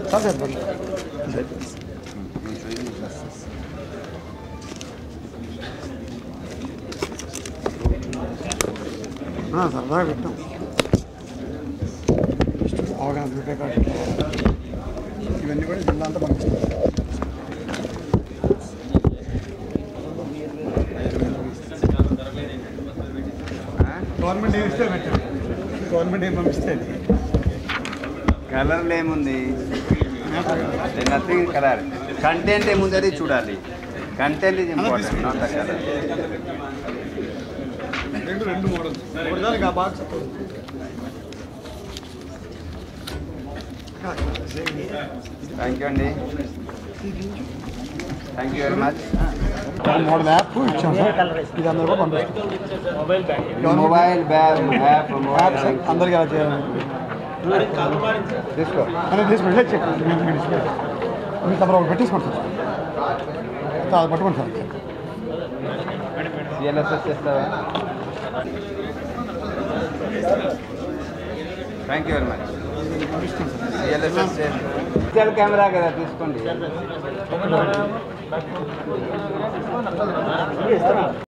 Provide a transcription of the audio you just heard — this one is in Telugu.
సార్ చెప్పండి సరదాగా పెట్టాం అవగాహన రూపాయి కార్డు ఇవన్నీ కూడా జిల్లా అంతా పంపిస్తాం గవర్నమెంట్ ఏమి ఇస్తే పెట్టాం గవర్నమెంట్ ఏం పంపిస్తే అది. కలర్లు ఏముంది నథింగ్ కలర్ కంటెంట్ ఏముంది అది చూడాలి కంటెంట్ ఇది ఇంపార్టెంట్ నాట్ ద కలర్ రెండు రెండు మోడల్ ఒకటి దానికి ఆ బాక్స్ థ్యాంక్ యూ అండి thank you very much model app ఇచ్చాం సార్ ఇది అందరూ కూడా పంపిస్తాం mobile bag app app mobile sir అందరికీ అలా చేయాలని తీసుకో అనేది తీసుకుంటే చెక్ మీ తప్ప ఒకటి పెట్టేసుకోండి సార్ సార్ అది పట్టుకోండి సార్ సిఎల్ఎస్ఎస్ చేస్తావా thank you very much CLSS digital camera కదా తీసుకోండి